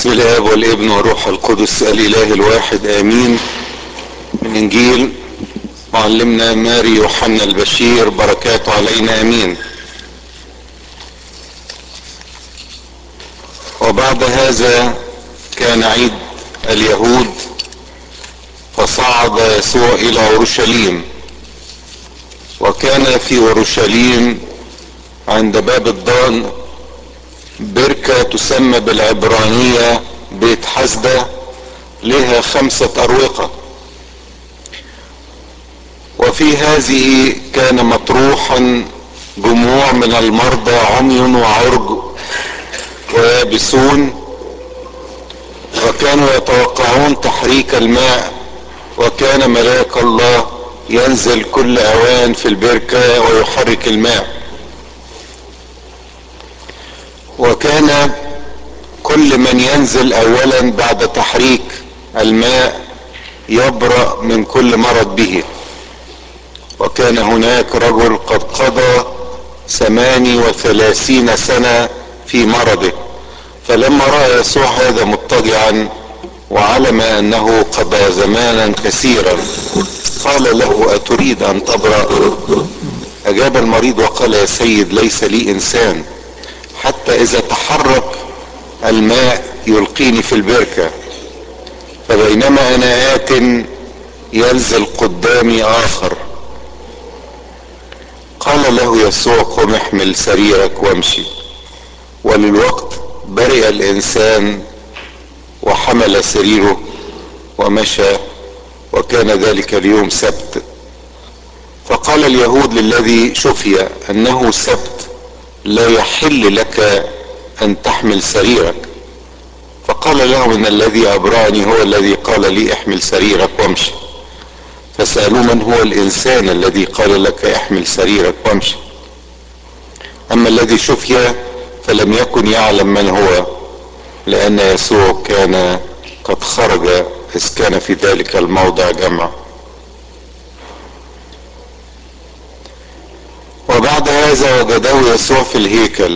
بسم الاب والابن والروح القدس الاله الواحد امين من انجيل معلمنا ماري يوحنا البشير بركاته علينا امين وبعد هذا كان عيد اليهود فصعد يسوع الى اورشليم وكان في اورشليم عند باب الضان بركة تسمى بالعبرانية بيت حسدة لها خمسة أروقة وفي هذه كان مطروحا جموع من المرضى عمي وعرج ويابسون وكانوا يتوقعون تحريك الماء وكان ملاك الله ينزل كل اوان في البركة ويحرك الماء وكان كل من ينزل اولا بعد تحريك الماء يبرأ من كل مرض به وكان هناك رجل قد قضى ثماني وثلاثين سنة في مرضه فلما رأى يسوع هذا مضطجعا وعلم انه قضى زمانا كثيرا قال له اتريد ان تبرأ اجاب المريض وقال يا سيد ليس لي انسان حتى اذا تحرك الماء يلقيني في البركة فبينما انا ات ينزل قدامي اخر قال له يسوع قم احمل سريرك وامشي وللوقت برئ الانسان وحمل سريره ومشى وكان ذلك اليوم سبت فقال اليهود للذي شفي انه سبت لا يحل لك ان تحمل سريرك فقال لهم ان الذي ابراني هو الذي قال لي احمل سريرك وامشي فسألوه من هو الانسان الذي قال لك احمل سريرك وامشي اما الذي شفي فلم يكن يعلم من هو لان يسوع كان قد خرج اذ كان في ذلك الموضع جمع وبعد هذا وجده يسوع في الهيكل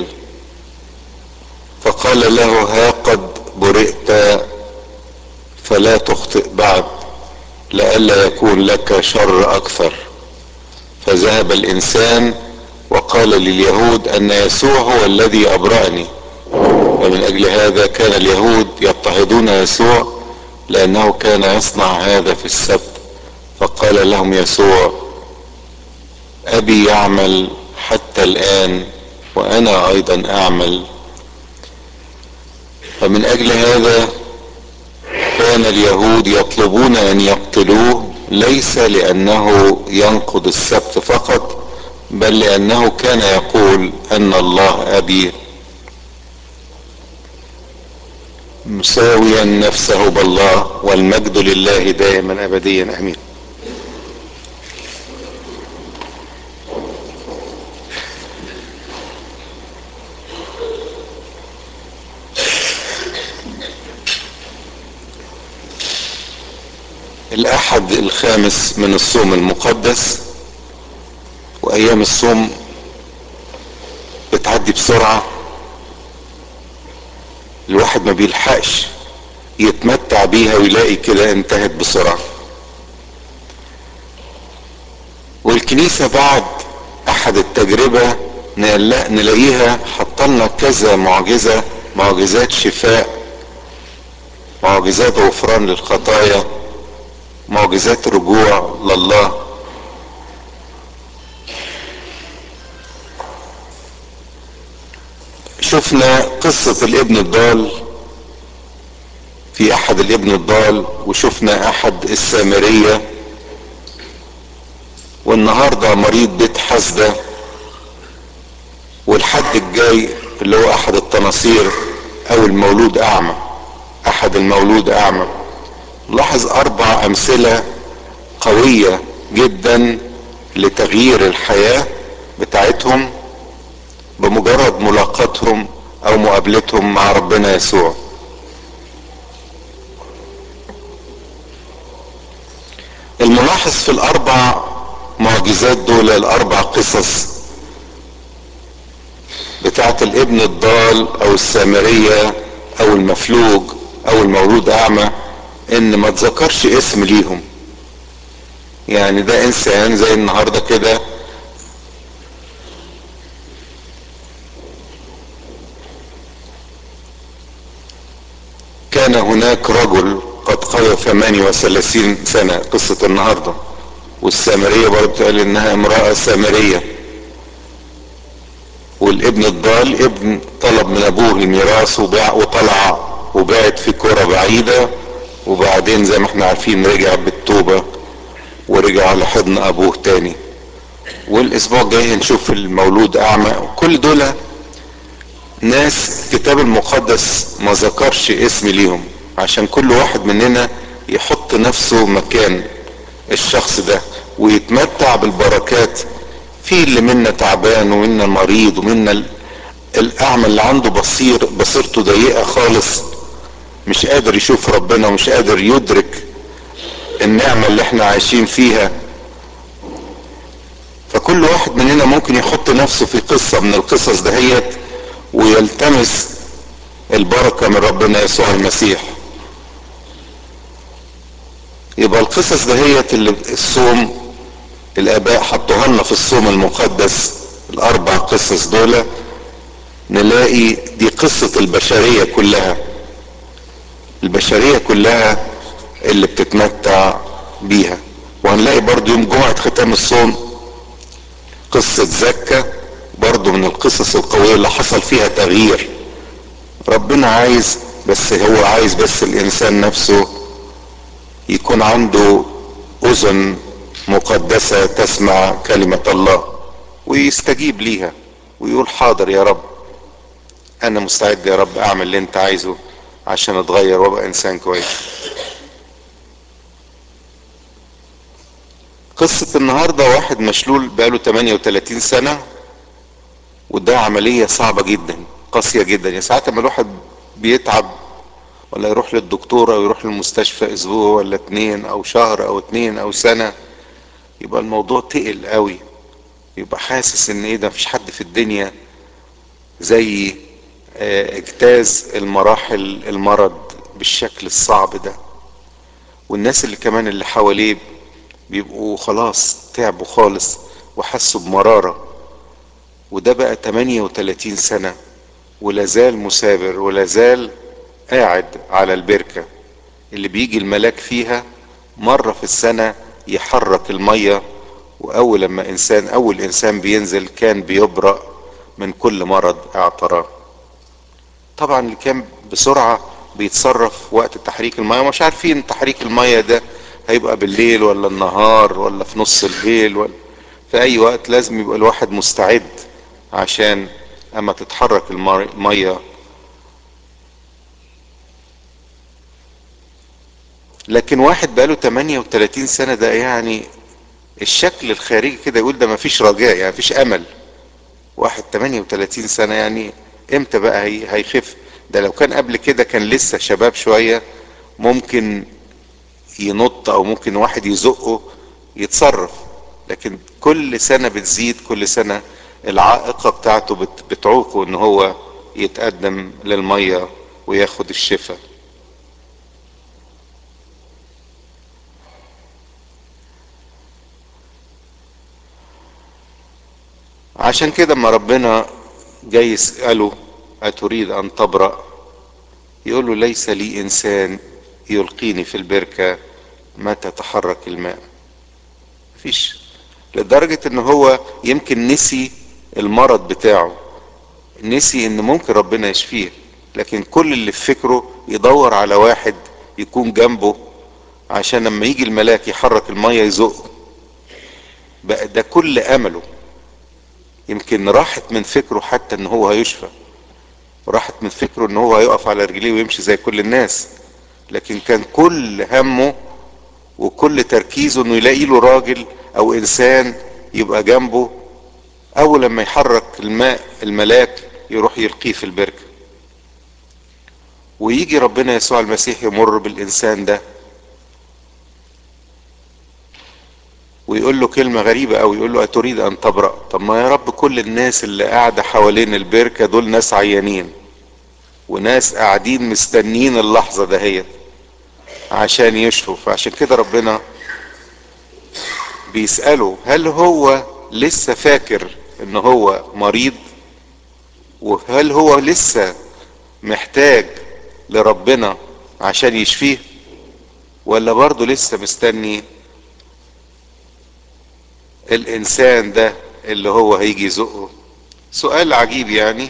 فقال له ها قد برئت فلا تخطئ بعد لئلا يكون لك شر اكثر فذهب الانسان وقال لليهود ان يسوع هو الذي ابرأني ومن اجل هذا كان اليهود يضطهدون يسوع لانه كان يصنع هذا في السبت فقال لهم يسوع ابي يعمل حتى الان وانا ايضا اعمل فمن اجل هذا كان اليهود يطلبون ان يقتلوه ليس لانه ينقض السبت فقط بل لانه كان يقول ان الله ابي مساويا نفسه بالله والمجد لله دائما ابديا امين الاحد الخامس من الصوم المقدس وايام الصوم بتعدي بسرعة الواحد ما بيلحقش يتمتع بيها ويلاقي كده انتهت بسرعة والكنيسة بعد احد التجربة نلاقيها حطلنا كذا معجزة معجزات شفاء معجزات غفران للخطايا معجزات رجوع لله شفنا قصة الابن الضال في احد الابن الضال وشفنا احد السامرية والنهاردة مريض بيت حسدة والحد الجاي اللي هو احد التناصير او المولود اعمى احد المولود اعمى لاحظ اربع امثلة قوية جدا لتغيير الحياة بتاعتهم بمجرد ملاقاتهم او مقابلتهم مع ربنا يسوع الملاحظ في الاربع معجزات دول الاربع قصص بتاعت الابن الضال او السامرية او المفلوج او المولود اعمى ان ما تذكرش اسم ليهم يعني ده انسان زي النهارده كده كان هناك رجل قد قضى 38 سنة قصة النهاردة والسامرية برضه قال انها امرأة سامرية والابن الضال ابن طلب من ابوه الميراث وباع وطلع وبعد في كرة بعيدة وبعدين زي ما احنا عارفين رجع بالتوبة ورجع على حضن ابوه تاني والاسبوع الجاي هنشوف المولود اعمى كل دول ناس الكتاب المقدس ما ذكرش اسم ليهم عشان كل واحد مننا يحط نفسه مكان الشخص ده ويتمتع بالبركات في اللي منا تعبان ومنا مريض ومنا الاعمى اللي عنده بصير بصيرته ضيقه خالص مش قادر يشوف ربنا ومش قادر يدرك النعمه اللي احنا عايشين فيها فكل واحد مننا ممكن يحط نفسه في قصه من القصص دهيت ويلتمس البركه من ربنا يسوع المسيح يبقى القصص دهيت اللي الصوم الاباء حطوها لنا في الصوم المقدس الاربع قصص دول نلاقي دي قصة البشرية كلها البشرية كلها اللي بتتمتع بيها وهنلاقي برضو يوم جمعة ختام الصوم قصة زكا برضو من القصص القوية اللي حصل فيها تغيير ربنا عايز بس هو عايز بس الانسان نفسه يكون عنده اذن مقدسة تسمع كلمة الله ويستجيب ليها ويقول حاضر يا رب انا مستعد يا رب اعمل اللي انت عايزه عشان اتغير وابقى انسان كويس قصة النهاردة واحد مشلول بقاله 38 سنة وده عملية صعبة جدا قاسية جدا يعني ساعات لما الواحد بيتعب ولا يروح للدكتور او يروح للمستشفى اسبوع ولا اتنين او شهر او اتنين او سنة يبقى الموضوع تقل قوي يبقى حاسس ان ايه ده مفيش حد في الدنيا زي اه اجتاز المراحل المرض بالشكل الصعب ده والناس اللي كمان اللي حواليه بيبقوا خلاص تعبوا خالص وحسوا بمرارة وده بقى 38 سنة ولازال مثابر ولازال قاعد على البركة اللي بيجي الملاك فيها مرة في السنة يحرك المية واول لما انسان اول انسان بينزل كان بيبرأ من كل مرض اعتراه طبعا اللي كان بسرعة بيتصرف وقت تحريك المية مش عارفين تحريك المية ده هيبقى بالليل ولا النهار ولا في نص الليل ولا في اي وقت لازم يبقى الواحد مستعد عشان اما تتحرك المية لكن واحد بقاله 38 سنة ده يعني الشكل الخارجي كده يقول ده مفيش رجاء يعني مفيش امل واحد 38 سنة يعني امتى بقى هي هيخف ده لو كان قبل كده كان لسه شباب شوية ممكن ينط او ممكن واحد يزقه يتصرف لكن كل سنة بتزيد كل سنة العائقة بتاعته بتعوقه ان هو يتقدم للمية وياخد الشفاء عشان كده اما ربنا جاي يسأله أتريد أن تبرأ يقول له ليس لي إنسان يلقيني في البركة متى تحرك الماء مفيش لدرجة ان هو يمكن نسي المرض بتاعه نسي ان ممكن ربنا يشفيه لكن كل اللي في فكره يدور على واحد يكون جنبه عشان لما يجي الملاك يحرك المية يزقه بقى ده كل امله يمكن راحت من فكره حتى ان هو هيشفى راحت من فكره ان هو هيقف على رجليه ويمشي زي كل الناس لكن كان كل همه وكل تركيزه انه يلاقي له راجل او انسان يبقى جنبه اول لما يحرك الماء الملاك يروح يلقيه في البركة ويجي ربنا يسوع المسيح يمر بالانسان ده ويقول له كلمة غريبة أوي يقول له أتريد أن تبرأ طب ما يا رب كل الناس اللي قاعدة حوالين البركة دول ناس عيانين وناس قاعدين مستنين اللحظة دهيت عشان يشفوا فعشان كده ربنا بيسأله هل هو لسه فاكر ان هو مريض وهل هو لسه محتاج لربنا عشان يشفيه ولا برضه لسه مستني الانسان ده اللي هو هيجي يزقه سؤال عجيب يعني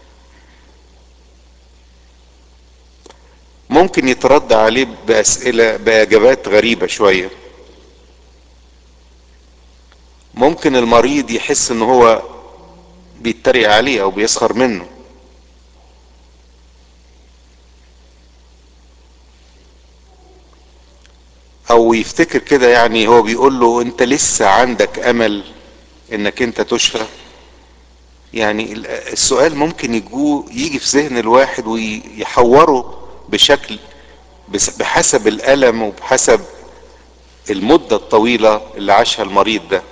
ممكن يترد عليه باسئله باجابات غريبه شويه ممكن المريض يحس ان هو بيتريق عليه او بيسخر منه او يفتكر كده يعني هو بيقول له انت لسه عندك امل انك انت تشفى يعني السؤال ممكن يجو يجي في ذهن الواحد ويحوره بشكل بحسب الالم وبحسب المدة الطويلة اللي عاشها المريض ده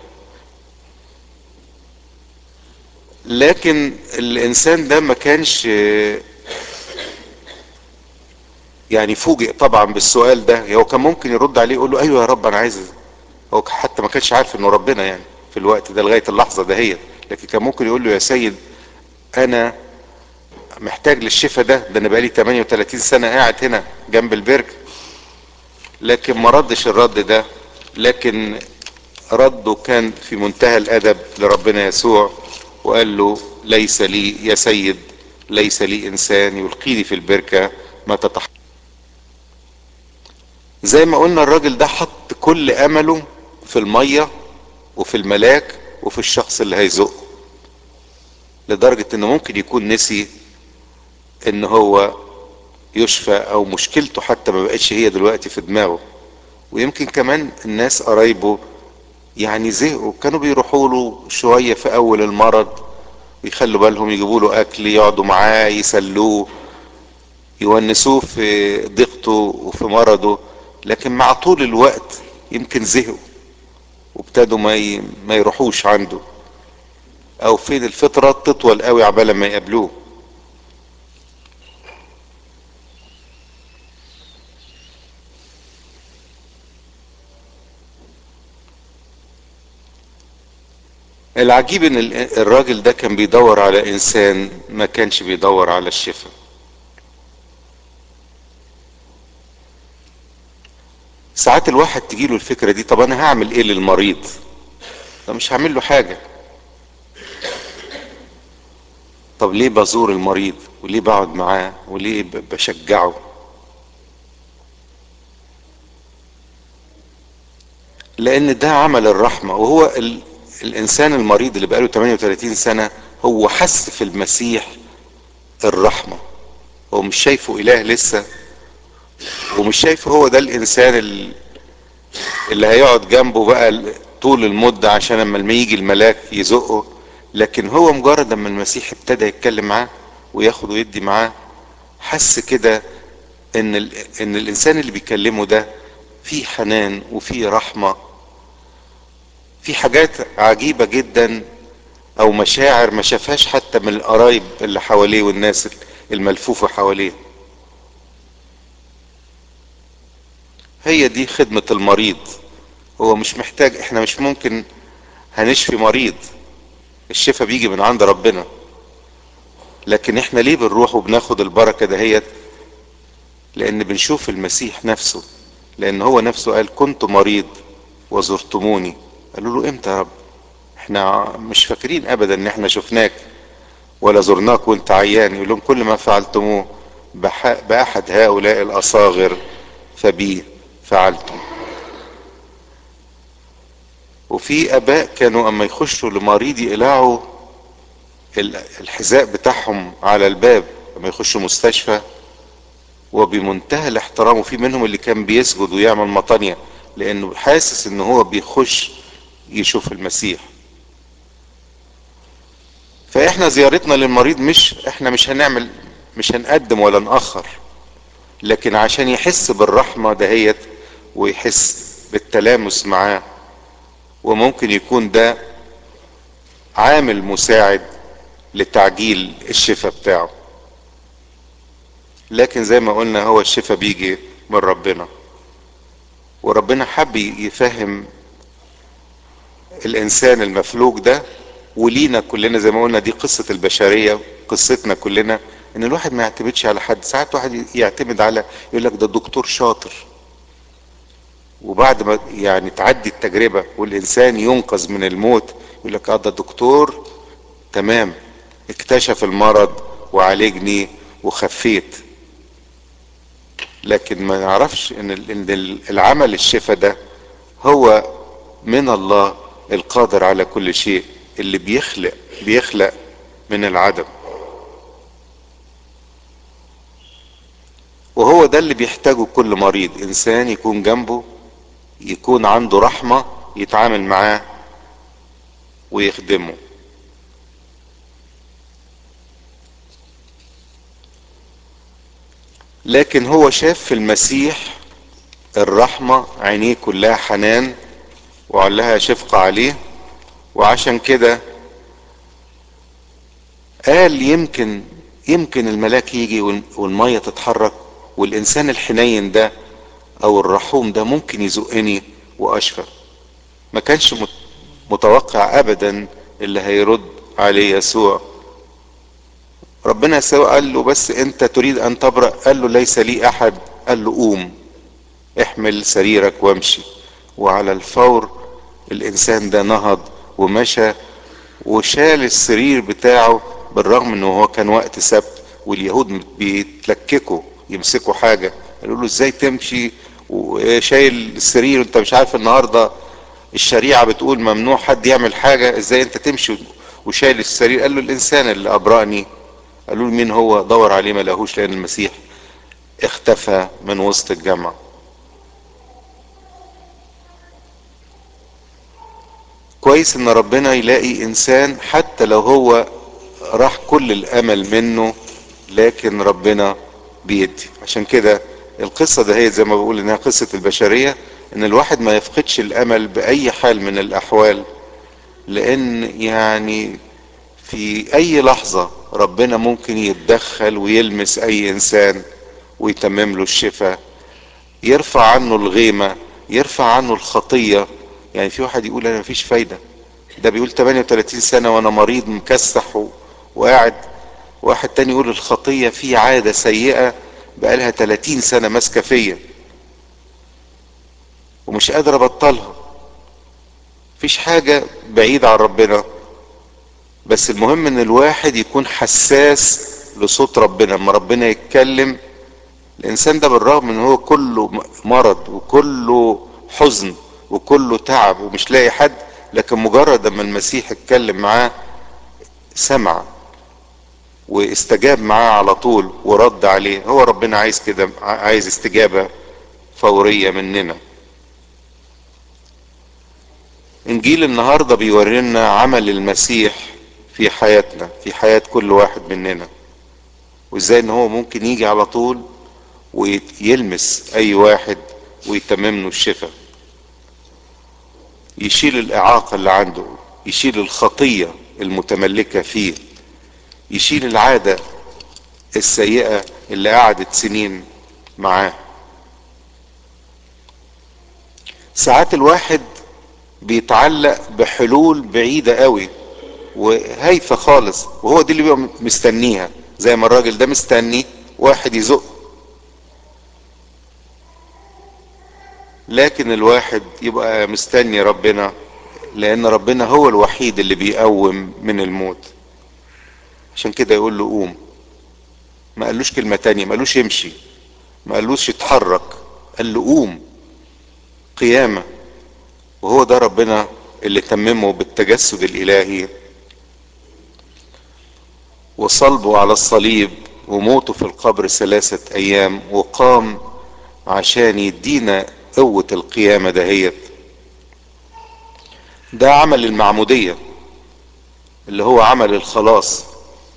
لكن الانسان ده ما كانش يعني فوجئ طبعا بالسؤال ده هو كان ممكن يرد عليه يقول له ايوه يا رب انا عايز هو حتى ما كانش عارف انه ربنا يعني في الوقت ده لغايه اللحظه دهيت لكن كان ممكن يقول له يا سيد انا محتاج للشفاء ده ده انا بقالي 38 سنه قاعد هنا جنب البرك لكن ما ردش الرد ده لكن رده كان في منتهى الادب لربنا يسوع وقال له ليس لي يا سيد ليس لي انسان يلقيني في البركه ما تتح زي ما قلنا الراجل ده حط كل امله في الميه وفي الملاك وفي الشخص اللي هيزقه لدرجة انه ممكن يكون نسي ان هو يشفى او مشكلته حتى ما بقتش هي دلوقتي في دماغه ويمكن كمان الناس قرايبه يعني زهقوا كانوا بيروحوا له شوية في اول المرض ويخلوا بالهم يجيبوا له اكل يقعدوا معاه يسلوه يونسوه في ضيقته وفي مرضه لكن مع طول الوقت يمكن زهقوا وابتدوا ما ي... ما يروحوش عنده او فين الفترات تطول قوي عبال ما يقابلوه العجيب ان الراجل ده كان بيدور على انسان ما كانش بيدور على الشفاء ساعات الواحد تجيله الفكرة دي طب انا هعمل ايه للمريض ده مش هعمل له حاجة طب ليه بزور المريض وليه بقعد معاه وليه بشجعه لان ده عمل الرحمة وهو ال... الانسان المريض اللي بقاله 38 سنة هو حس في المسيح الرحمة هو مش شايفه اله لسه ومش شايفه هو ده الانسان اللي, اللي هيقعد جنبه بقى طول المدة عشان لما يجي الملاك يزقه لكن هو مجرد لما المسيح ابتدى يتكلم معاه وياخد ويدي معاه حس كده ان ال... ان الانسان اللي بيكلمه ده فيه حنان وفيه رحمة في حاجات عجيبة جدا او مشاعر ما شافهاش حتى من القرايب اللي حواليه والناس الملفوفة حواليه هي دي خدمة المريض هو مش محتاج احنا مش ممكن هنشفي مريض الشفاء بيجي من عند ربنا لكن احنا ليه بنروح وبناخد البركة دهيت لان بنشوف المسيح نفسه لان هو نفسه قال كنت مريض وزرتموني قالوا له امتى يا رب احنا مش فاكرين ابدا ان احنا شفناك ولا زرناك وانت عيان يقول لهم كل ما فعلتموه باحد هؤلاء الاصاغر فبي فعلتم وفي اباء كانوا اما يخشوا لمريض يقلعوا الحذاء بتاعهم على الباب لما يخشوا مستشفى وبمنتهى الاحترام وفي منهم اللي كان بيسجد ويعمل مطانية لانه حاسس ان هو بيخش يشوف المسيح فاحنا زيارتنا للمريض مش احنا مش هنعمل مش هنقدم ولا نأخر لكن عشان يحس بالرحمة دهيت ويحس بالتلامس معاه وممكن يكون ده عامل مساعد لتعجيل الشفاء بتاعه لكن زي ما قلنا هو الشفاء بيجي من ربنا وربنا حب يفهم الانسان المفلوج ده ولينا كلنا زي ما قلنا دي قصة البشرية قصتنا كلنا ان الواحد ما يعتمدش على حد ساعات واحد يعتمد على يقول لك ده دكتور شاطر وبعد ما يعني تعدي التجربة والانسان ينقذ من الموت يقول لك اه ده دكتور تمام اكتشف المرض وعالجني وخفيت لكن ما نعرفش ان ان العمل الشفاء ده هو من الله القادر على كل شيء اللي بيخلق بيخلق من العدم وهو ده اللي بيحتاجه كل مريض انسان يكون جنبه يكون عنده رحمة يتعامل معاه ويخدمه لكن هو شاف في المسيح الرحمة عينيه كلها حنان وعلها شفقة عليه وعشان كده قال يمكن يمكن الملاك يجي والمية تتحرك والإنسان الحنين ده أو الرحوم ده ممكن يزقني وأشفى ما كانش متوقع أبدا اللي هيرد عليه يسوع ربنا يسوع قال له بس أنت تريد أن تبرأ قال له ليس لي أحد قال له قوم احمل سريرك وامشي وعلى الفور الإنسان ده نهض ومشى وشال السرير بتاعه بالرغم انه هو كان وقت سبت واليهود بيتلككوا يمسكوا حاجة قالوا له ازاي تمشي وشايل السرير انت مش عارف النهاردة الشريعة بتقول ممنوع حد يعمل حاجة ازاي انت تمشي وشايل السرير قال له الانسان اللي ابرأني قالوا له مين هو دور عليه ما لهوش لان المسيح اختفى من وسط الجامعة كويس ان ربنا يلاقي انسان حتى لو هو راح كل الامل منه لكن ربنا بيدي عشان كده القصة ده هي زي ما بقول انها قصة البشرية ان الواحد ما يفقدش الامل باي حال من الاحوال لان يعني في اي لحظة ربنا ممكن يتدخل ويلمس اي انسان ويتمم له الشفاء يرفع عنه الغيمة يرفع عنه الخطية يعني في واحد يقول انا مفيش فايدة ده بيقول 38 سنة وانا مريض مكسح و... وقاعد واحد تاني يقول الخطية في عادة سيئة بقالها 30 سنة ماسكة فيا ومش قادر ابطلها مفيش حاجة بعيدة عن ربنا بس المهم ان الواحد يكون حساس لصوت ربنا اما ربنا يتكلم الانسان ده بالرغم ان هو كله مرض وكله حزن وكله تعب ومش لاقي حد لكن مجرد اما المسيح اتكلم معاه سمع واستجاب معاه على طول ورد عليه هو ربنا عايز كده عايز استجابة فورية مننا انجيل النهاردة بيورينا عمل المسيح في حياتنا في حياة كل واحد مننا وازاي ان هو ممكن يجي على طول ويلمس اي واحد ويتمم له الشفاء يشيل الاعاقة اللي عنده يشيل الخطية المتملكة فيه يشيل العادة السيئة اللي قعدت سنين معاه ساعات الواحد بيتعلق بحلول بعيدة قوي وهايفة خالص وهو دي اللي بيبقى مستنيها زي ما الراجل ده مستني واحد يزق لكن الواحد يبقى مستني ربنا لان ربنا هو الوحيد اللي بيقوم من الموت عشان كده يقول له قوم ما قالوش كلمة تانية ما قالوش يمشي ما قالوش يتحرك قال له قوم قيامة وهو ده ربنا اللي تممه بالتجسد الالهي وصلبه على الصليب وموته في القبر ثلاثة ايام وقام عشان يدينا قوة القيامة دهيت ده عمل المعمودية اللي هو عمل الخلاص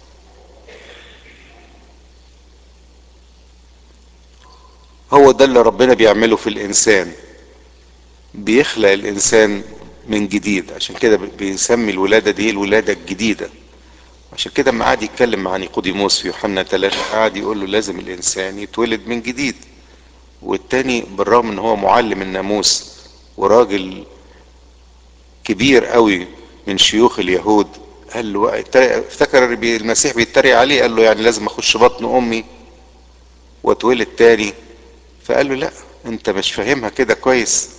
هو ده اللي ربنا بيعمله في الانسان بيخلق الانسان من جديد عشان كده بيسمي الولادة دي الولادة الجديدة عشان كده لما قعد يتكلم مع نيقوديموس في يوحنا 3 قعد يقول له لازم الانسان يتولد من جديد والتاني بالرغم ان هو معلم الناموس وراجل كبير قوي من شيوخ اليهود قال له افتكر المسيح بيتريق عليه قال له يعني لازم اخش بطن امي واتولد تاني فقال له لا انت مش فاهمها كده كويس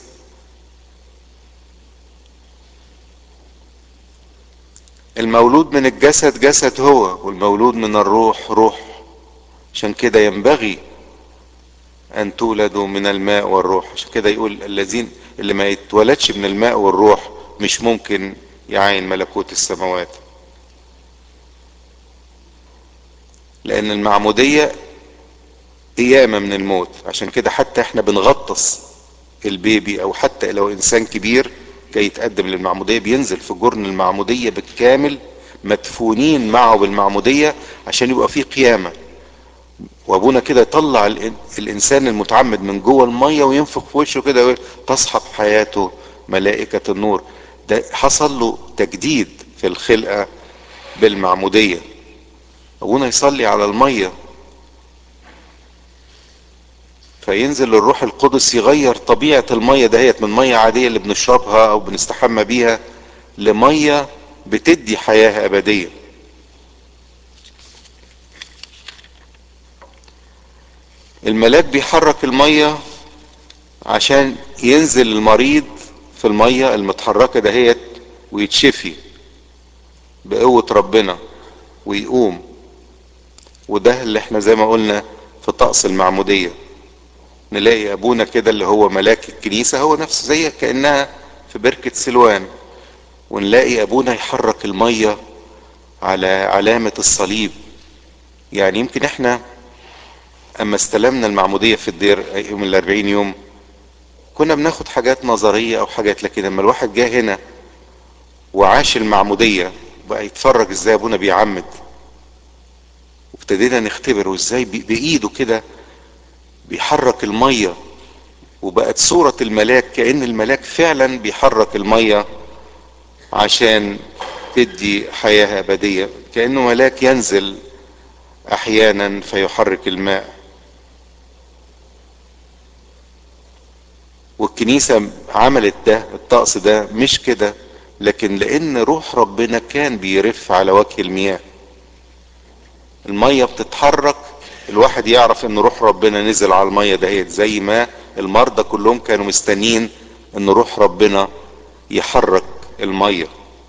المولود من الجسد جسد هو والمولود من الروح روح عشان كده ينبغي ان تولدوا من الماء والروح عشان كده يقول الذين اللي ما يتولدش من الماء والروح مش ممكن يعين ملكوت السماوات لان المعمودية قيامة من الموت عشان كده حتى احنا بنغطس البيبي او حتى لو انسان كبير جاي يتقدم للمعمودية بينزل في جرن المعمودية بالكامل مدفونين معه بالمعمودية عشان يبقى فيه قيامة وابونا كده يطلع الانسان المتعمد من جوه المية وينفخ في وشه كده تصحب حياته ملائكة النور ده حصل له تجديد في الخلقة بالمعمودية ابونا يصلي على المية فينزل الروح القدس يغير طبيعة المية دهيت من مية عادية اللي بنشربها او بنستحمى بيها لمية بتدي حياة ابدية الملاك بيحرك المية عشان ينزل المريض في المية المتحركة دهيت ويتشفي بقوة ربنا ويقوم وده اللي احنا زي ما قلنا في طقس المعمودية نلاقي ابونا كده اللي هو ملاك الكنيسة هو نفسه زي كأنها في بركة سلوان ونلاقي ابونا يحرك المية على علامة الصليب يعني يمكن احنا اما استلمنا المعمودية في الدير يوم الاربعين يوم كنا بناخد حاجات نظرية او حاجات لكن لما الواحد جه هنا وعاش المعمودية بقى يتفرج ازاي ابونا بيعمد وابتدينا نختبر وازاي بايده كده بيحرك المية وبقت صورة الملاك كأن الملاك فعلا بيحرك المية عشان تدي حياة أبدية كأنه ملاك ينزل أحيانا فيحرك الماء والكنيسة عملت ده الطقس ده مش كده لكن لأن روح ربنا كان بيرف على وجه المياه المية بتتحرك الواحد يعرف ان روح ربنا نزل على المية دهيت زي ما المرضى كلهم كانوا مستنيين ان روح ربنا يحرك المية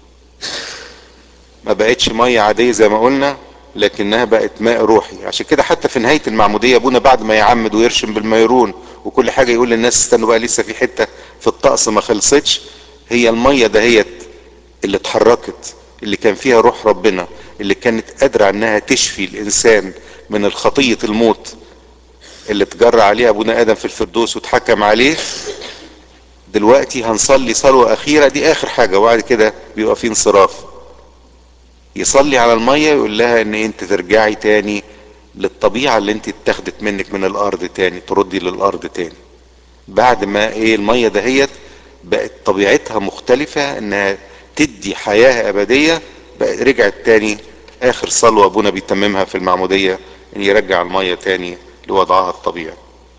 ما بقتش مية عادية زي ما قلنا لكنها بقت ماء روحي عشان كده حتى في نهاية المعمودية ابونا بعد ما يعمد ويرشم بالميرون وكل حاجة يقول للناس استنوا بقى لسه في حتة في الطقس ما خلصتش هي المية دهيت اللي اتحركت اللي كان فيها روح ربنا اللي كانت قادرة انها تشفي الانسان من الخطية الموت اللي تجرى عليها ابونا ادم في الفردوس واتحكم عليه دلوقتي هنصلي صلوة اخيرة دي اخر حاجة وبعد كده بيبقى في انصراف يصلي على المية يقول لها ان انت ترجعي تاني للطبيعة اللي انت اتاخدت منك من الارض تاني تردي للارض تاني بعد ما ايه المية دهيت بقت طبيعتها مختلفة انها تدي حياة ابدية بقت رجعت تاني اخر صلوة ابونا بيتممها في المعمودية ان يرجع المية تاني لوضعها الطبيعي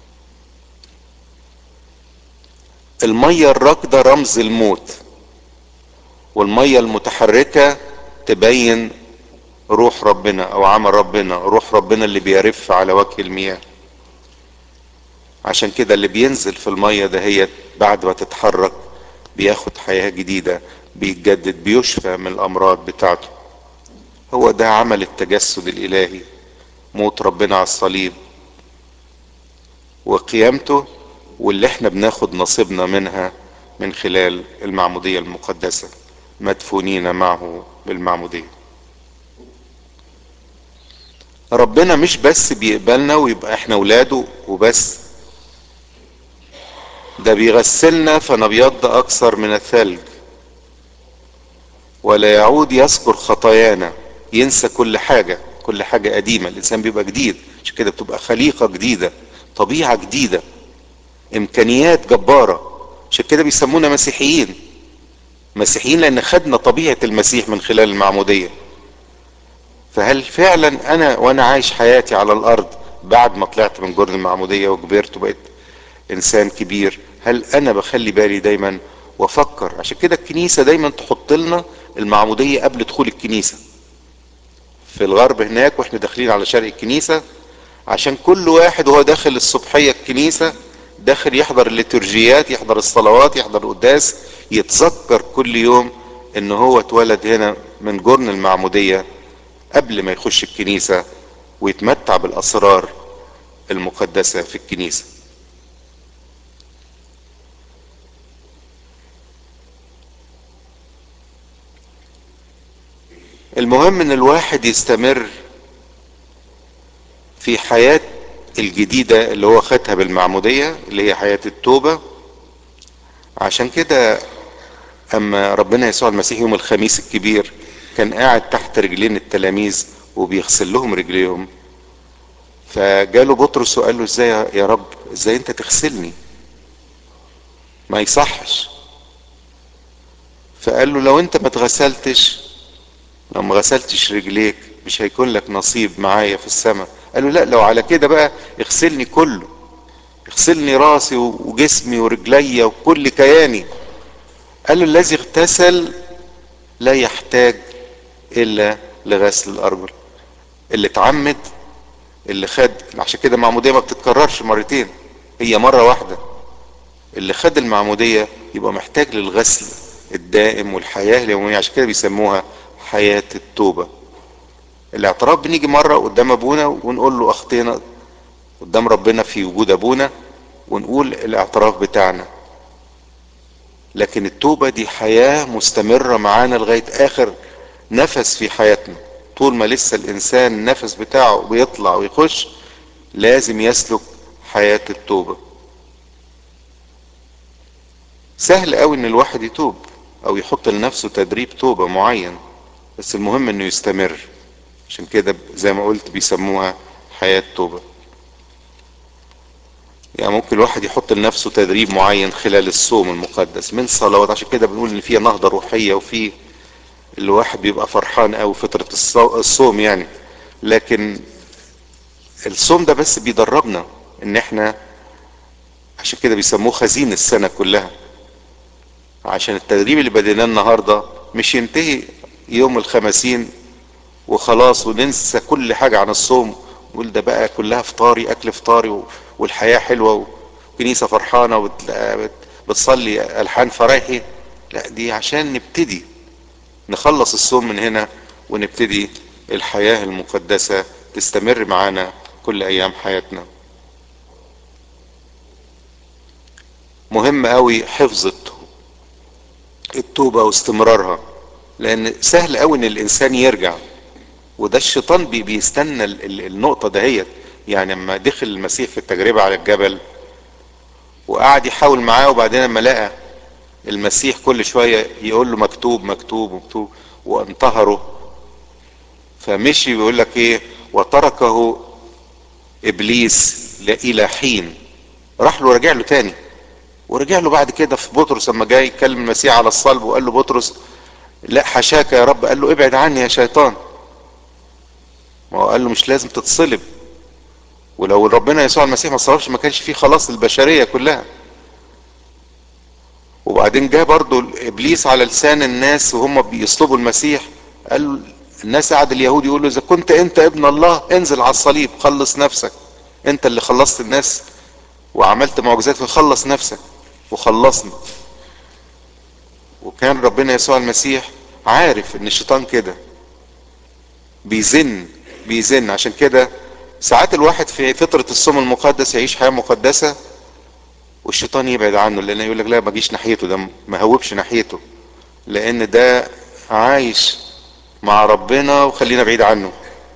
المية الراكدة رمز الموت والمية المتحركة تبين روح ربنا او عمل ربنا روح ربنا اللي بيرف على وجه المياه عشان كده اللي بينزل في المية دهيت بعد ما تتحرك بياخد حياة جديدة بيتجدد بيشفى من الامراض بتاعته هو ده عمل التجسد الالهي موت ربنا على الصليب وقيامته واللي احنا بناخد نصيبنا منها من خلال المعمودية المقدسة مدفونين معه بالمعمودية ربنا مش بس بيقبلنا ويبقى احنا ولاده وبس ده بيغسلنا فنبيض اكثر من الثلج ولا يعود يذكر خطايانا ينسى كل حاجة كل حاجة قديمة الانسان بيبقى جديد عشان كده بتبقى خليقة جديدة طبيعة جديدة امكانيات جبارة عشان كده بيسمونا مسيحيين مسيحيين لان خدنا طبيعة المسيح من خلال المعمودية فهل فعلا انا وانا عايش حياتي على الارض بعد ما طلعت من جرن المعمودية وكبرت وبقيت انسان كبير هل انا بخلي بالي دايما وافكر عشان كده الكنيسة دايما تحط لنا المعمودية قبل دخول الكنيسة في الغرب هناك واحنا داخلين على شرق الكنيسة عشان كل واحد وهو داخل الصبحية الكنيسة داخل يحضر الليتورجيات يحضر الصلوات يحضر القداس يتذكر كل يوم ان هو اتولد هنا من جرن المعمودية قبل ما يخش الكنيسة ويتمتع بالاسرار المقدسة في الكنيسة المهم ان الواحد يستمر في حياة الجديدة اللي هو خدها بالمعمودية اللي هي حياة التوبة عشان كده اما ربنا يسوع المسيح يوم الخميس الكبير كان قاعد تحت رجلين التلاميذ وبيغسل لهم رجليهم فجاله بطرس وقال له ازاي يا رب ازاي انت تغسلني ما يصحش فقال له لو انت ما اتغسلتش لو ما غسلتش رجليك مش هيكون لك نصيب معايا في السماء قال له لا لو على كده بقى اغسلني كله اغسلني راسي وجسمي ورجلي وكل كياني قال له الذي اغتسل لا يحتاج الا لغسل الارجل اللي اتعمد اللي خد عشان كده المعموديه ما بتتكررش مرتين هي مره واحده اللي خد المعموديه يبقى محتاج للغسل الدائم والحياه اليوميه عشان كده بيسموها حياه التوبه الاعتراف بنيجي مره قدام ابونا ونقول له اخطينا قدام ربنا في وجود ابونا ونقول الاعتراف بتاعنا لكن التوبه دي حياه مستمره معانا لغايه اخر نفس في حياتنا طول ما لسه الانسان النفس بتاعه بيطلع ويخش لازم يسلك حياه التوبه سهل قوي ان الواحد يتوب او يحط لنفسه تدريب توبه معين بس المهم انه يستمر عشان كده زي ما قلت بيسموها حياه توبه يعني ممكن الواحد يحط لنفسه تدريب معين خلال الصوم المقدس من صلوات عشان كده بنقول ان فيها نهضه روحيه وفي الواحد بيبقى فرحان قوي فتره الصوم يعني لكن الصوم ده بس بيدربنا ان احنا عشان كده بيسموه خزين السنه كلها عشان التدريب اللي بديناه النهارده مش ينتهي يوم الخمسين وخلاص وننسى كل حاجه عن الصوم نقول ده بقى كلها فطاري اكل فطاري والحياه حلوه وكنيسه فرحانه وبتصلي الحان فرايحي لا دي عشان نبتدي نخلص الصوم من هنا ونبتدي الحياه المقدسه تستمر معانا كل ايام حياتنا مهم قوي حفظ التوبه واستمرارها لان سهل قوي ان الانسان يرجع وده الشيطان بي بيستنى النقطه دهيت يعني لما دخل المسيح في التجربه على الجبل وقعد يحاول معاه وبعدين لما لقى المسيح كل شويه يقول له مكتوب مكتوب مكتوب وانتهره فمشي بيقول لك ايه وتركه ابليس الى حين راح له رجع له تاني ورجع له بعد كده في بطرس لما جاي يتكلم المسيح على الصلب وقال له بطرس لا حشاك يا رب قال له ابعد عني يا شيطان ما هو قال له مش لازم تتصلب ولو ربنا يسوع المسيح ما صلبش ما كانش فيه خلاص للبشريه كلها وبعدين جه برضو ابليس على لسان الناس وهم بيصلبوا المسيح قال الناس قعد اليهود يقولوا اذا كنت انت ابن الله انزل على الصليب خلص نفسك انت اللي خلصت الناس وعملت معجزات فخلص نفسك وخلصنا وكان ربنا يسوع المسيح عارف ان الشيطان كده بيزن بيزن عشان كده ساعات الواحد في فترة الصوم المقدس يعيش حياة مقدسة والشيطان يبعد عنه لان يقول لك لا ما جيش ناحيته ده ما هوبش ناحيته لان ده عايش مع ربنا وخلينا بعيد عنه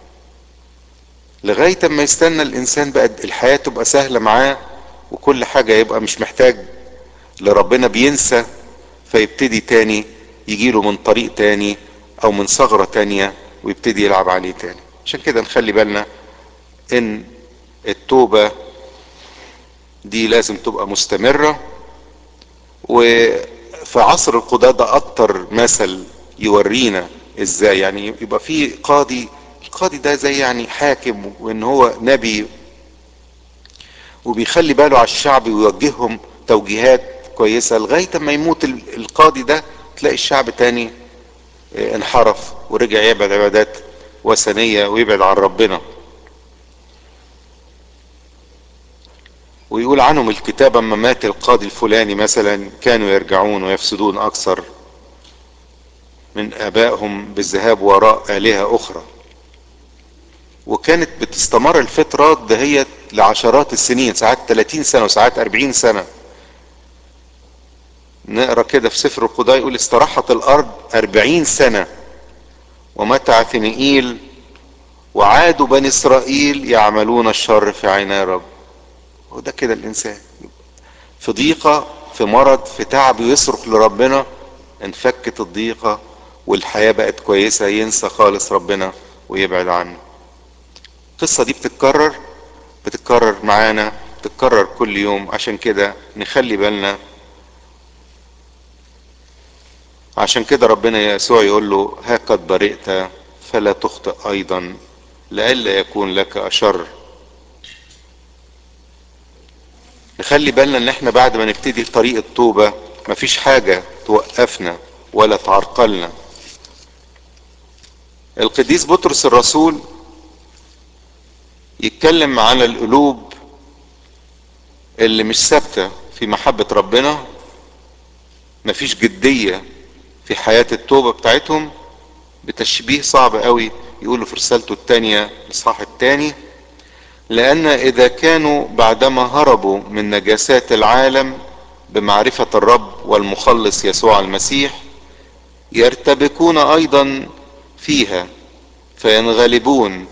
لغاية اما يستنى الانسان بقى الحياة تبقى سهلة معاه وكل حاجة يبقى مش محتاج لربنا بينسى فيبتدي تاني يجيله من طريق تاني او من ثغرة تانية ويبتدي يلعب عليه تاني عشان كده نخلي بالنا ان التوبة دي لازم تبقى مستمرة وفي عصر القضاء ده اكتر مثل يورينا ازاي يعني يبقى في قاضي القاضي ده زي يعني حاكم وان هو نبي وبيخلي باله على الشعب ويوجههم توجيهات كويسة لغاية ما يموت القاضي ده تلاقي الشعب تاني انحرف ورجع يعبد عبادات وثنية ويبعد عن ربنا ويقول عنهم الكتاب اما مات القاضي الفلاني مثلا كانوا يرجعون ويفسدون اكثر من ابائهم بالذهاب وراء الهه اخرى وكانت بتستمر الفترات دهيت لعشرات السنين ساعات 30 سنه وساعات 40 سنه نقرا كده في سفر القضاء يقول استراحت الارض 40 سنه ومتى عثنئيل وعادوا بني اسرائيل يعملون الشر في عيني رب وده كده الانسان في ضيقه في مرض في تعب يصرخ لربنا انفكت الضيقه والحياه بقت كويسه ينسى خالص ربنا ويبعد عنه القصه دي بتتكرر بتتكرر معانا بتتكرر كل يوم عشان كده نخلي بالنا عشان كده ربنا يسوع يقول له ها قد برئت فلا تخطئ ايضا لئلا يكون لك اشر نخلي بالنا ان احنا بعد ما نبتدي طريق التوبة مفيش حاجة توقفنا ولا تعرقلنا القديس بطرس الرسول يتكلم عن القلوب اللي مش ثابتة في محبة ربنا مفيش جدية في حياة التوبة بتاعتهم بتشبيه صعب قوي يقولوا في رسالته الثانية الاصحاح الثاني لأن إذا كانوا بعدما هربوا من نجاسات العالم بمعرفة الرب والمخلص يسوع المسيح يرتبكون أيضا فيها فينغلبون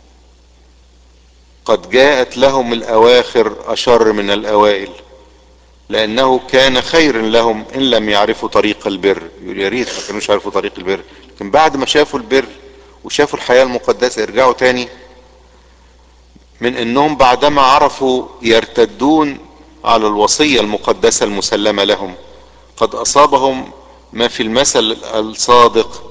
قد جاءت لهم الأواخر أشر من الأوائل لأنه كان خير لهم إن لم يعرفوا طريق البر يقول يا ريت ما كانوش يعرفوا طريق البر لكن بعد ما شافوا البر وشافوا الحياة المقدسة يرجعوا تاني من انهم بعدما عرفوا يرتدون على الوصية المقدسة المسلمة لهم قد اصابهم ما في المثل الصادق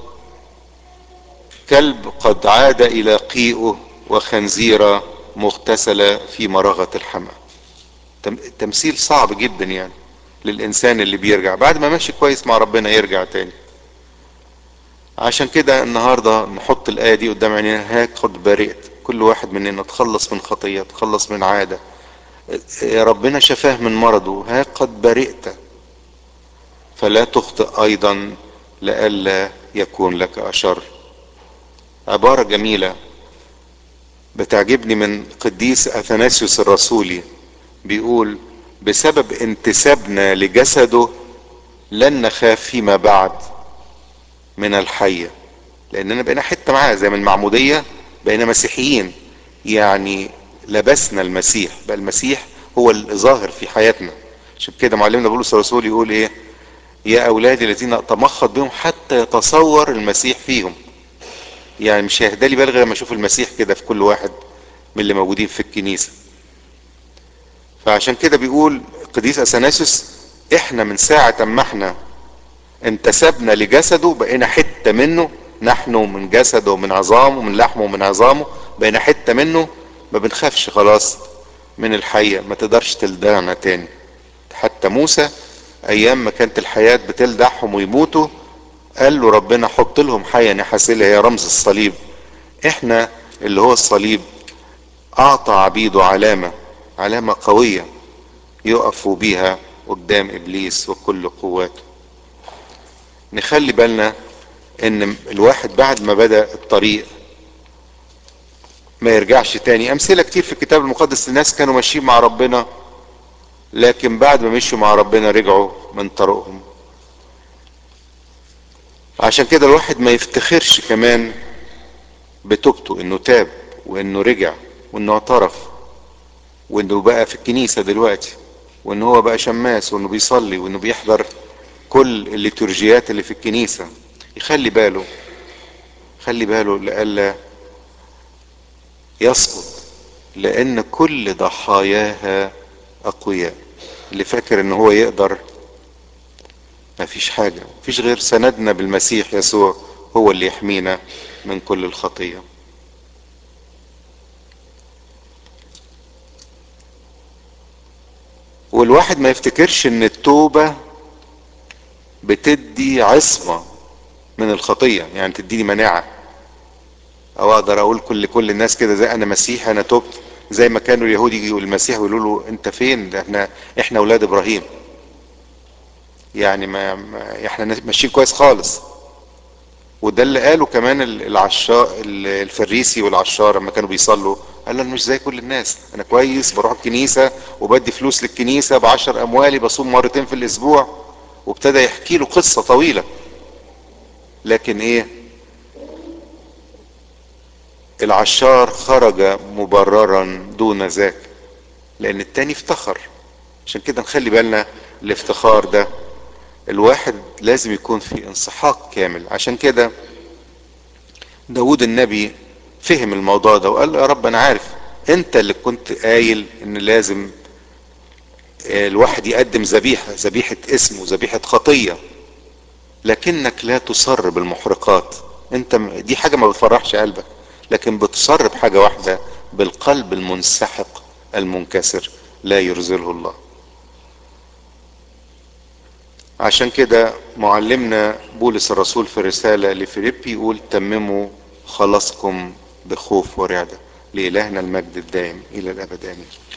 كلب قد عاد الى قيئه وخنزيرة مغتسلة في مرغة الحمى تمثيل صعب جدا يعني للانسان اللي بيرجع بعد ما ماشي كويس مع ربنا يرجع تاني عشان كده النهارده نحط الايه دي قدام عينينا هاك قد برئت كل واحد مننا تخلص من خطيه تخلص من عاده يا ربنا شفاه من مرضه ها قد برئت فلا تخطئ ايضا لئلا يكون لك اشر عباره جميله بتعجبني من قديس اثناسيوس الرسولي بيقول بسبب انتسابنا لجسده لن نخاف فيما بعد من الحية لاننا بقينا حتة معاه زي ما المعمودية بقينا مسيحيين يعني لبسنا المسيح بقى المسيح هو الظاهر في حياتنا عشان كده معلمنا بولس الرسول يقول ايه يا اولادي الذين اتمخض بهم حتى يتصور المسيح فيهم يعني مش هيهدى لي بالغ لما اشوف المسيح كده في كل واحد من اللي موجودين في الكنيسة فعشان كده بيقول قديس اثناسيوس احنا من ساعة ما احنا انتسبنا لجسده بقينا حتة منه نحن من جسده ومن عظامه ومن لحمه ومن عظامه بقينا حتة منه ما بنخافش خلاص من الحية ما تقدرش تلدعنا تاني حتى موسى ايام ما كانت الحياة بتلدعهم ويموتوا قال له ربنا حط لهم حية نحاسية هي رمز الصليب احنا اللي هو الصليب اعطى عبيده علامة علامة قوية يقفوا بيها قدام ابليس وكل قواته نخلي بالنا ان الواحد بعد ما بدأ الطريق ما يرجعش تاني امثلة كتير في الكتاب المقدس الناس كانوا ماشيين مع ربنا لكن بعد ما مشوا مع ربنا رجعوا من طرقهم عشان كده الواحد ما يفتخرش كمان بتوبته انه تاب وانه رجع وانه اعترف وانه بقى في الكنيسة دلوقتي وان هو بقى شماس وانه بيصلي وانه بيحضر كل الليتورجيات اللي في الكنيسة يخلي باله خلي باله لألا يسقط لأن كل ضحاياها أقوياء اللي فاكر ان هو يقدر ما فيش حاجة فيش غير سندنا بالمسيح يسوع هو اللي يحمينا من كل الخطية والواحد ما يفتكرش ان التوبة بتدي عصمة من الخطية يعني تديني مناعة او اقدر اقول كل كل الناس كده زي انا مسيح انا تبت زي ما كانوا اليهود يجوا المسيح ويقولوا له انت فين ده احنا احنا اولاد ابراهيم يعني ما, ما احنا ماشيين كويس خالص وده اللي قاله كمان العشاء الفريسي والعشار لما كانوا بيصلوا قال له انا مش زي كل الناس انا كويس بروح الكنيسة وبدي فلوس للكنيسة بعشر اموالي بصوم مرتين في الاسبوع وابتدى يحكي له قصة طويلة لكن ايه العشار خرج مبررا دون ذاك لان التاني افتخر عشان كده نخلي بالنا الافتخار ده الواحد لازم يكون في انسحاق كامل عشان كده داود النبي فهم الموضوع ده وقال له يا رب انا عارف انت اللي كنت قايل ان لازم الواحد يقدم ذبيحة ذبيحة اسم وذبيحة خطية لكنك لا تصر بالمحرقات انت دي حاجة ما بتفرحش قلبك لكن بتصر بحاجة واحدة بالقلب المنسحق المنكسر لا يرزله الله عشان كده معلمنا بولس الرسول في الرسالة لفيليبي يقول تمموا خلاصكم بخوف ورعدة لإلهنا المجد الدائم إلى الأبد آمين